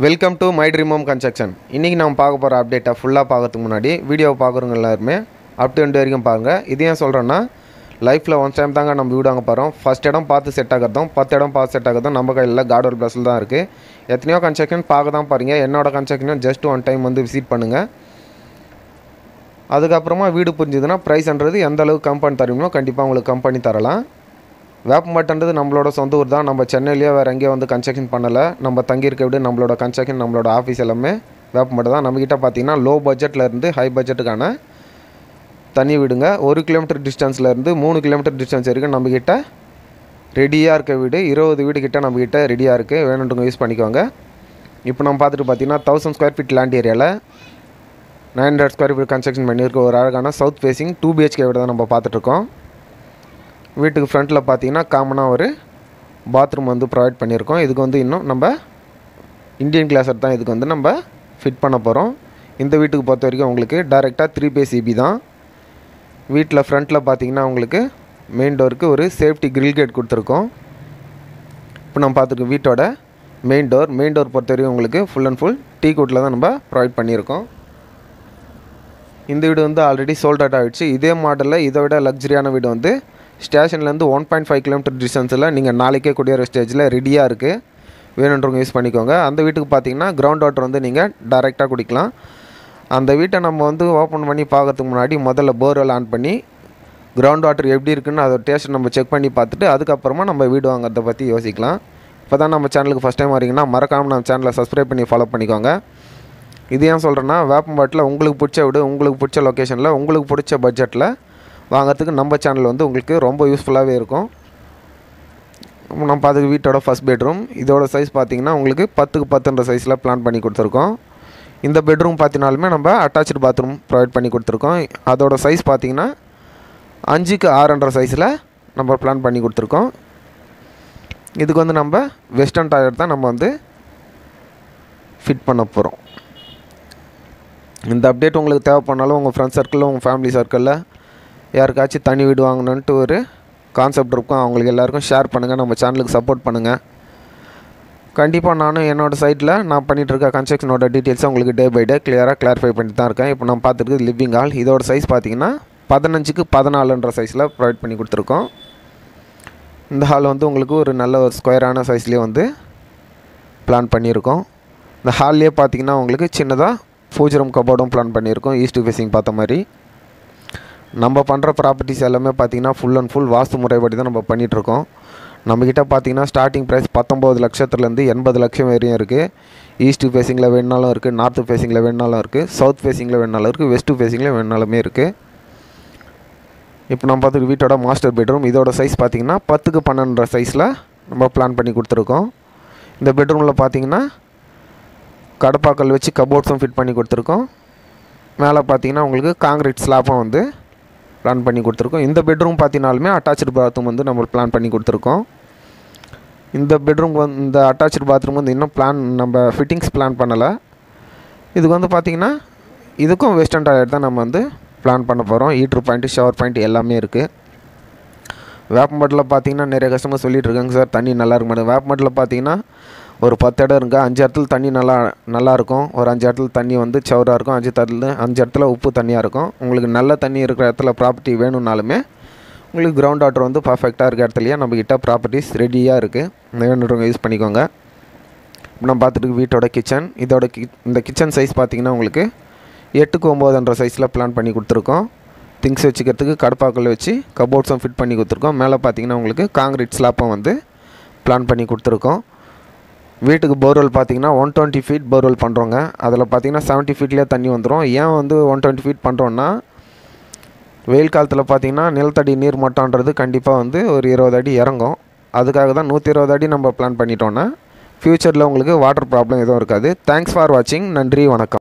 welcome to my dream home construction இன்றைக்கி நம்ம பார்க்க போகிற அப்டேட்டை ஃபுல்லாக பார்க்கறதுக்கு முன்னாடி வீடியோவை பார்க்குறவங்க எல்லாருமே அப் டு எண்டு வரைக்கும் பாருங்கள் இது ஏன் சொல்கிறேன்னா லைஃப்பில் ஒன் டைம் தாங்க நம்ம வீடு வாங்க போகிறோம் ஃபஸ்ட் இடம் பார்த்து செட் ஆகிறதும் பத்து இடம் பார்த்து செட் ஆகிறதும் நம்ம கையில் கார்டோல் ப்ளஸில் தான் இருக்குது எத்தனையோ கன்ஸ்ட்ரக்ஷன் பார்க்க தான் பாருங்க என்னோட கன்ஸ்ட்ரக்ஷனும் ஜஸ்ட் ஒன் டைம் வந்து விசிட் பண்ணுங்கள் அதுக்கப்புறமா வீடு புரிஞ்சுதுன்னா ப்ரைஸ்ன்றது எந்த அளவுக்கு கம் பண்ணி தருவீங்களோ கண்டிப்பாக உங்களுக்கு கம் பண்ணி தரலாம் வேப்பம்பட்டுன்றது நம்மளோட சொந்த ஊர் தான் நம்ம சென்னையிலேயே வேறு எங்கேயும் வந்து கன்ஸ்ட்ரக்ஷன் பண்ணலை நம்ம தங்கியிருக்க வீடு நம்மளோட கன்ஸ்ட்ரக்ஷன் நம்மளோட ஆஃபீஸ் எல்லாமே வேப்பம்பட்டு தான் நம்மக்கிட்ட பார்த்தீங்கன்னா லோ பட்ஜெட்டில் இருந்து ஹை பட்ஜெட்டுக்கான தனி வீடுங்க ஒரு கிலோமீட்டர் டிஸ்டன்ஸில் இருந்து மூணு கிலோமீட்டர் டிஸ்டன்ஸ் வரைக்கும் நம்மக்கிட்ட ரெடியாக இருக்க வீடு இருபது வீடு கிட்ட நம்மக்கிட்ட ரெடியாக இருக்குது வேணுன்றவங்க யூஸ் பண்ணிக்கோங்க இப்போ நம்ம பார்த்துட்டு பார்த்தீங்கன்னா தௌசண்ட் ஸ்கொயர் ஃபீட் லேண்ட் ஏரியாவில் nine hundred square feet construction பண்ணியிருக்க ஒரு அழகான சவுத் ஃபேஸிங் டூ பிஹெச்கே வீடு தான் நம்ம பார்த்துட்ருக்கோம் வீட்டுக்கு ஃப்ரண்ட்டில் பார்த்தீங்கன்னா காமனாக ஒரு பாத்ரூம் வந்து ப்ரொவைட் பண்ணியிருக்கோம் இதுக்கு வந்து இன்னும் நம்ம இந்தியன் கிளாஸர் தான் இதுக்கு வந்து நம்ம ஃபிட் பண்ண போகிறோம் இந்த வீட்டுக்கு பொறுத்த வரைக்கும் உங்களுக்கு டைரெக்டாக த்ரீ பேஸ் இபி தான் வீட்டில் ஃப்ரண்ட்டில் பார்த்தீங்கன்னா உங்களுக்கு மெயின் டோருக்கு ஒரு சேஃப்டி கிரில் கேட் கொடுத்துருக்கோம் இப்போ நம்ம பார்த்துருக்கோம் வீட்டோட மெயின் டோர் மெயின் டோர் பொறுத்த வரைக்கும் உங்களுக்கு ஃபுல் அண்ட் ஃபுல் டீ கோட்டில் தான் நம்ம ப்ரொவைட் பண்ணியிருக்கோம் இந்த வீடு வந்து ஆல்ரெடி சோல்ட் அவுட் ஆகிடுச்சு இதே மாடலில் இதை விட லக்ஸரியான வீடு வந்து ஸ்டேஷன்லேருந்து ஒன் பாயிண்ட் ஃபைவ் கிலோமீட்டர் டிஸ்டன்ஸில் நீங்கள் நாளைக்கே குடியேற ஸ்டேஜில் ரெடியாக இருக்குது வேணுன்றவங்க யூஸ் பண்ணிக்கோங்க அந்த வீட்டுக்கு பார்த்தீங்கன்னா கிரவுண்ட் வாட்டர் வந்து நீங்கள் டைரெக்டாக குடிக்கலாம் அந்த வீட்டை நம்ம வந்து ஓப்பன் பண்ணி பார்க்கறதுக்கு முன்னாடி முதல்ல போர்வெல் ஆன் பண்ணி கிரவுண்ட் வாட்டர் எப்படி இருக்குன்னு அதோட டேஸ்ட் நம்ம செக் பண்ணி பார்த்துட்டு அதுக்கப்புறமா நம்ம வீடு வாங்குறத பற்றி யோசிக்கலாம் இப்போ தான் நம்ம சேனலுக்கு ஃபஸ்ட் டைம் வரீங்கன்னா மறக்காமல் நம்ம சேனலை சப்ஸ்கிரைப் பண்ணி ஃபாலோ பண்ணிக்கோங்க இது ஏன் சொல்கிறேன்னா வேப்பம்பாட்டில் உங்களுக்கு பிடிச்ச வீடு உங்களுக்கு பிடிச்ச லொக்கேஷனில் உங்களுக்கு பிடிச்ச பட்ஜெட்டில் வாங்குறதுக்கு நம்ம சேனல் வந்து உங்களுக்கு ரொம்ப யூஸ்ஃபுல்லாகவே இருக்கும் நம்ம பார்த்துக்கு வீட்டோட ஃபஸ்ட் பெட்ரூம் இதோட சைஸ் பார்த்தீங்கன்னா உங்களுக்கு பத்துக்கு பத்துன்ற சைஸில் பிளான் பண்ணி கொடுத்துருக்கோம் இந்த பெட்ரூம் பார்த்தினாலுமே நம்ம அட்டாச்சு பாத்ரூம் ப்ரொவைட் பண்ணி கொடுத்துருக்கோம் அதோட சைஸ் பார்த்தீங்கன்னா அஞ்சுக்கு ஆறுன்ற சைஸில் நம்ம பிளான் பண்ணி கொடுத்துருக்கோம் இதுக்கு வந்து நம்ம வெஸ்டர்ன் டாய்லெட் தான் நம்ம வந்து ஃபிட் பண்ண போகிறோம் இந்த அப்டேட் உங்களுக்கு தேவைப்படனாலும் உங்கள் ஃப்ரெண்ட்ஸ் சர்க்கிளில் உங்கள் ஃபேமிலி சர்க்கிளில் யாருக்காச்சும் தனி வீடு வாங்கணுன்ட்டு ஒரு கான்செப்ட் இருக்கும் அவங்களுக்கு எல்லாருக்கும் ஷேர் பண்ணுங்கள் நம்ம சேனலுக்கு சப்போர்ட் பண்ணுங்கள் கண்டிப்பாக நானும் என்னோடய சைட்டில் நான் பண்ணிகிட்டு இருக்க கன்ஸ்ட்ரக்ஷனோட டீட்டெயில்ஸை உங்களுக்கு டே பை டே கிளியராக கிளாரிஃபை பண்ணிட்டு தான் இருக்கேன் இப்போ நான் பார்த்துருக்குது லிவிங் ஹால் இதோட சைஸ் பார்த்தீங்கன்னா பதினஞ்சுக்கு பதினாலுன்ற சைஸில் ப்ரொவைட் பண்ணி கொடுத்துருக்கோம் இந்த ஹால் வந்து உங்களுக்கு ஒரு நல்ல ஒரு ஸ்கொயரான சைஸ்லேயே வந்து பிளான் பண்ணியிருக்கோம் இந்த ஹால்லேயே பார்த்தீங்கன்னா உங்களுக்கு சின்னதாக பூஜ் ரூம் கபோர்டும் பிளான் பண்ணியிருக்கோம் ஈஸ்ட் ஃபேஸிங் பார்த்த மாதிரி நம்ம பண்ணுற ப்ராப்பர்ட்டிஸ் எல்லாமே பார்த்தீங்கன்னா ஃபுல் அண்ட் ஃபுல் வாஸ்து முறைப்படி தான் நம்ம பண்ணிகிட்ருக்கோம் நம்மக்கிட்ட பார்த்தீங்கன்னா ஸ்டார்டிங் ப்ரைஸ் பத்தொம்போது லட்சத்துலேருந்து எண்பது லட்சம் வரையும் இருக்குது ஈஸ்ட் ஃபேஸிங்கில் வேணுனாலும் இருக்குது நார்த்து ஃபேஸிங்கில் வேணுனாலும் இருக்குது சவுத் ஃபேஸிங்கில் வேணுனாலும் இருக்குது வெஸ்ட்டு ஃபேஸிங்கில் வேணுனாலுமே இருக்குது இப்போ நம்ம பார்த்துக்கு வீட்டோட மாஸ்டர் பெட்ரூம் இதோட சைஸ் பார்த்தீங்கன்னா பத்துக்கு பன்னெண்டுற சைஸில் நம்ம பிளான் பண்ணி கொடுத்துருக்கோம் இந்த பெட்ரூமில் பார்த்தீங்கன்னா கடப்பாக்கல் வச்சு கபோர்ட்ஸும் ஃபிட் பண்ணி கொடுத்துருக்கோம் மேலே பார்த்தீங்கன்னா உங்களுக்கு காங்கிரீட் ஸ்லாப்பும் வந்து பிளான் பண்ணி கொடுத்துருக்கோம் இந்த பெட்ரூம் பார்த்தீங்கனாலுமே அட்டாச்சு பாத்ரூம் வந்து நம்ம பிளான் பண்ணி கொடுத்துருக்கோம் இந்த பெட்ரூம் வந்து இந்த அட்டாச்சு பாத்ரூம் வந்து இன்னும் பிளான் நம்ம ஃபிட்டிங்ஸ் பிளான் பண்ணலை இதுக்கு வந்து பார்த்திங்கன்னா இதுக்கும் வெஸ்டர்ன் டாய்லெட் தான் நம்ம வந்து பிளான் பண்ண போகிறோம் ஈட்ரு பாயிண்ட்டு ஷவர் பாயிண்ட் எல்லாமே இருக்குது வேப்பம்பட்டில் பார்த்தீங்கன்னா நிறைய கஸ்டமர் சொல்லிட்டு இருக்காங்க சார் தண்ணி நல்லா இருக்க மாட்டேங்குது வேப்பம்பட்டில் பார்த்தீங்கன்னா ஒரு பத்து இடம் இருக்குது அஞ்சு இடத்துல தண்ணி நல்லா நல்லா இருக்கும் ஒரு அஞ்சு இடத்துல தண்ணி வந்து சவராக இருக்கும் அஞ்சு இடத்துல அஞ்சு இடத்துல உப்பு தண்ணியாக இருக்கும் உங்களுக்கு நல்ல தண்ணி இருக்கிற இடத்துல ப்ராப்பர்ட்டி வேணும்னாலுமே உங்களுக்கு கிரவுண்ட் வாட்டர் வந்து பர்ஃபெக்டாக இருக்க இடத்துலையே நம்மக்கிட்ட ப்ராப்பர்ட்டிஸ் ரெடியாக இருக்குது வேணுன்றவங்க யூஸ் பண்ணிக்கோங்க இப்போ நம்ம பார்த்துட்டு வீட்டோட கிச்சன் இதோட கி இந்த கிச்சன் சைஸ் பார்த்திங்கன்னா உங்களுக்கு எட்டுக்கு ஒம்போதுன்ற சைஸில் பிளான் பண்ணி கொடுத்துருக்கோம் திங்ஸ் வச்சுக்கிறதுக்கு கடப்பாக்கள் வச்சு கபோர்ட்ஸும் ஃபிட் பண்ணி கொடுத்துருக்கோம் மேலே பார்த்தீங்கன்னா உங்களுக்கு காங்கிரீட் ஸ்லாப்பும் வந்து பிளான் பண்ணி கொடுத்துருக்கோம் வீட்டுக்கு போர்வெல் பார்த்தீங்கன்னா ஒன் டுவெண்ட்டி ஃபீட் போர்வெல் பண்ணுறோங்க அதில் பார்த்தீங்கன்னா செவன்ட்டி ஃபீட்லேயே தண்ணி வந்துடும் ஏன் வந்து ஒன் டுவெண்ட்டி ஃபீட் பண்ணுறோன்னா வெயில் காலத்தில் பார்த்தீங்கன்னா நிலத்தடி நீர் மட்டம்ன்றது கண்டிப்பாக வந்து ஒரு இருபது அடி இறங்கும் அதுக்காக தான் நூற்றி இருபது அடி நம்ம பிளான் பண்ணிட்டோன்னா ஃப்யூச்சரில் உங்களுக்கு வாட்டர் ப்ராப்ளம் எதுவும் இருக்காது தேங்க்ஸ் ஃபார் வாட்சிங் நன்றி வணக்கம்